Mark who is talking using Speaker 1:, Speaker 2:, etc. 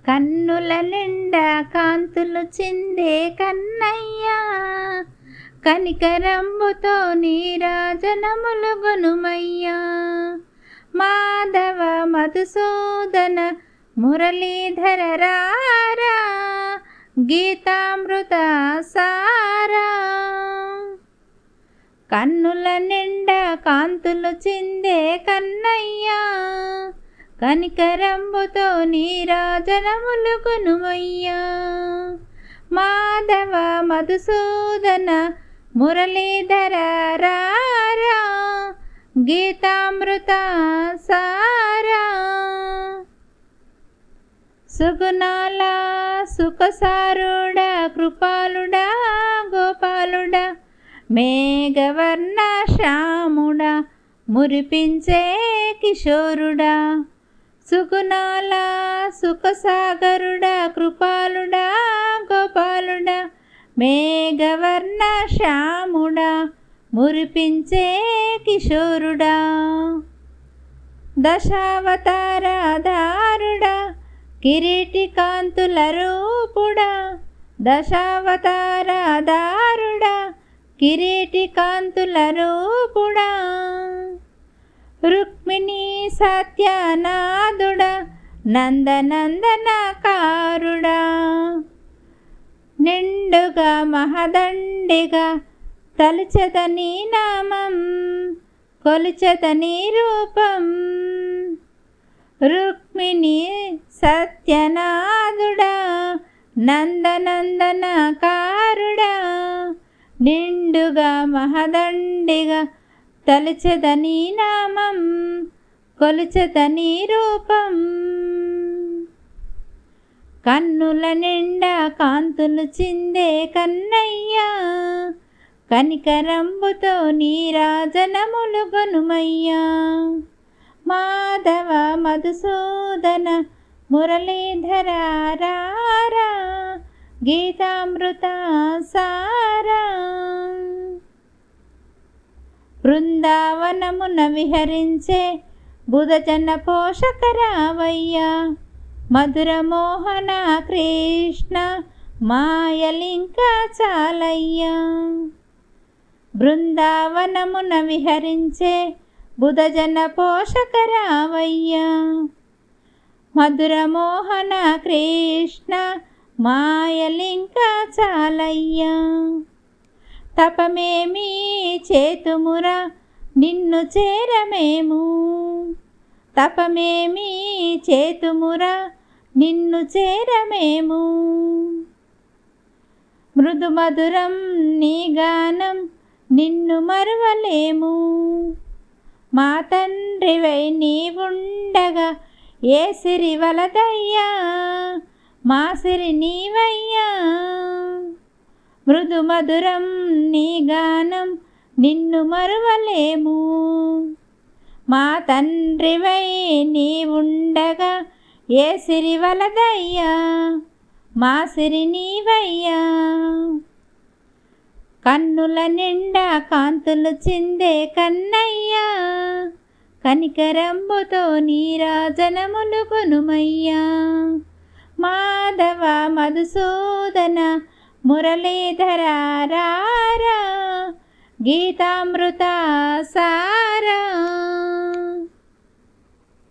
Speaker 1: కన్నుల నిండా కాంతులు చిందే కన్నయ్యా కనికరంబుతో నీరాజనములు గునుమయ్యా మాధవ మధుసూదన మురళీధర రారా గీతామృత సారా కన్నుల నిండా కాంతులు చిందే కన్నయ్యా కనికరంబుతో నీరాజనములు కొనుమయ్యా మాధవ మధుసూదన మురళీధర రారా గీతామృత సారా సుగుణాల సుఖసారుడా కృపాలుడా గోపాలుడా మేఘవర్ణ శ్యాముడా మురిపించే కిషోరుడా సుగుణాల సుఖసాగరుడా కృపాలుడా గోపాలుడా మేఘవర్ణ శ్యాముడా మురిపించే కిషోరుడా దశావతారాధారుడా కిరీటి కాంతుల రూపుడా దశావతారాధారుడా కిరీటి కాంతుల రూపుడా రుక్మిణి సత్యనాథుడా నందనందనకారుడా నిండుగా మహదండిగా తలుచదని నామం కొలుచదని రూపం రుక్మిణి సత్యనాథుడా నందనందనకారుడా నిండుగా మహదండిగా తలుచదని నామం కొలుచదని రూపం కన్నుల నిండా కాంతులు చిందే కన్నయ్యా కనికరంబుతో నీరాజనములు గనుమయ్యా మాధవ మధుసూదన మురళీధర రారా గీతామృత సారా బృందావనమున విహరించే బుధజన పోషకరావయ్యా మధుర మోహన కృష్ణ మాయలింక చాలయ్యా బృందావనమున విహరించే బుధజన పోషకరావయ్యా మధుర మోహన కృష్ణ మాయలింక చాలయ్యా తపమేమి చేతుమురా నిన్ను చేరమేము తపమేమి చేతుమురా నిన్ను చేరమేము మృదు మధురం నీ గానం నిన్ను మరువలేము మా తండ్రివై నీవుండగా ఏ సిరి వలదయ్యా మా సిరి నీవయ్యా మృదు మధురం నీ గానం నిన్ను మరువలేము మా తండ్రివై నీవుండగా ఏ సిరి వలదయ్యా మా సిరి నీవయ్యా కన్నుల నిండా కాంతులు చిందే కన్నయ్యా కనికరంబుతో నీరాజనములు కొనుమయ్యా మాధవ మధుసూదన మురళీధర రారా గీతామృత సారా